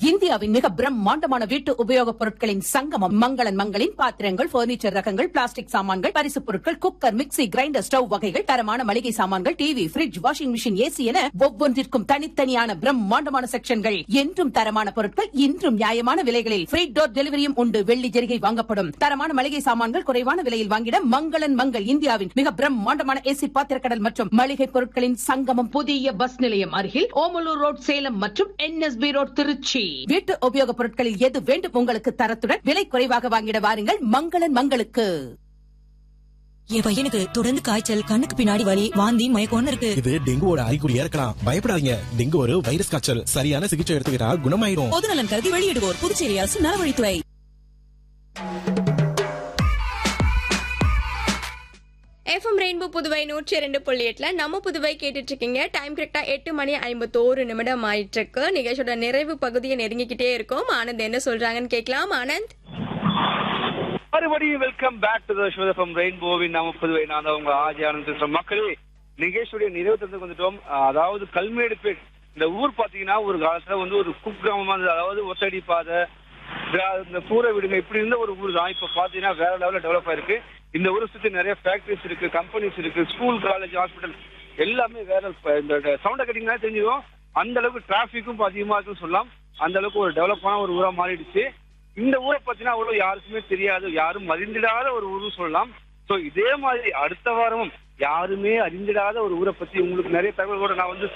இந்தியாவின் மிக பிரம்மாண்டமான வீட்டு உபயோகப் பொருட்களின் சங்கமம் மங்களன் மங்களின் பாத்திரங்கள் பர்னிச்சர் ரகங்கள் பிளாஸ்டிக் சாமான்கள் பரிசுப் பொருட்கள் குக்கர் மிக்ஸி கிரைண்டர் ஸ்டவ் வகைகள் தரமான மளிகை சாமான்கள் TV fridge washing machine AC என ஒவ்வொன்றிற்கும் தனித்தனியான பிரம்மாண்டமான செக்ஷன்கள் என்றும் தரமான பொருட்கள் இன்றும் நியாயமான விலைகளில் ஃப்ரீ டோர் டெலிவரியும் உண்டு வெள்ளி ஜெரிகை வாங்கப்படும் தரமான மளிகை சாமான்கள் குறைவான விலையில் வாங்கிட மங்களன் மங்கள் இந்தியாவின் மிக பிரம்மாண்டமான ஏசி பாத்திரக்கடல் மற்றும் மளிகை பொருட்களின் சங்கமம் புதிய பஸ் நிலையம் அருகில் ஓமலூர் ரோட் சேலம் மற்றும் என்எஸ்பி ரோட் திருச்சி வீட்டு உபயோகப் பொருட்களில் எது வேண்டும் உங்களுக்கு தரத்துடன் விலை குறைவாக வாங்கிட வாருங்கள் மங்களன் மங்களுக்கு என் பையனுக்கு தொடர்ந்து காய்ச்சல் கண்ணுக்கு பின்னாடி வலி வாந்தி மயக்கம்னு இருக்கு இது டெங்குவோட அறிகுறியா இருக்கலாம் பயப்படாதீங்க டெங்கு ஒரு வைரஸ் காய்ச்சல் சரியான சிகிச்சை எடுத்துக்கிட்டா குணமாயிரும் பொதுநலன் கருதி வெளியிடுவோர் புதுச்சேரி அரசு நலவழித்துறை எஃப்எம் ரெயின்போ புதுவை நூற்றி ரெண்டு புள்ளி எட்டுல நம்ம புதுவை கேட்டுட்டு இருக்கீங்க டைம் கரெக்டா எட்டு மணி ஐம்பத்தோரு நிமிடம் ஆயிட்டு இருக்கு நிகழ்ச்சியோட நிறைவு பகுதியை நெருங்கிக்கிட்டே இருக்கும் ஆனந்த் என்ன சொல்றாங்கன்னு கேட்கலாம் ஆனந்த் மறுபடியும் வெல்கம் பேக் டு ஷோதம் ரெயின்போவின் நாம புதுவை நான் தான் உங்க ஆஜி ஆனந்த் பேசுறேன் மக்களே நிகழ்ச்சியுடைய நிறைவு தந்து வந்துட்டோம் அஹ் அதாவது கல்மேடுபேட் இந்த ஊர் பாத்தீங்கன்னா ஒரு காலத்துல வந்து ஒரு குக்கிராமமா இருந்தது அதாவது ஒத்தடி பாதை கிரா- இந்த கூரை வீடுங்க இப்படி இருந்த ஒரு ஊர் தான் இப்ப பாத்தீங்கன்னா வேற லெவல்ல டெவலப் ஆயிருக்கு இந்த ஊரை சுத்தி நிறைய ஃபேக்டரிஸ் இருக்கு கம்பெனிஸ் இருக்கு ஸ்கூல் காலேஜ் ஹாஸ்பிட்டல் எல்லாமே வேற இப்ப இந்த சவுண்ட கட்டிங்கன்னா தெரிஞ்சிடும் அந்த அளவுக்கு டிராபிக்கும் அதிகமா இருக்குன்னு சொல்லலாம் அந்த அளவுக்கு ஒரு டெவலப்பான ஒரு ஊரா மாறிடுச்சு இந்த ஊரை பத்தினா அவ்வளவு யாருக்குமே தெரியாது யாரும் அறிந்திடாத ஒரு ஊர்னு சொல்லலாம் சோ இதே மாதிரி அடுத்த வாரமும் யாருமே அறிந்திடாத ஒரு ஊரை பத்தி உங்களுக்கு நிறைய தகவல்களோட நான் வந்து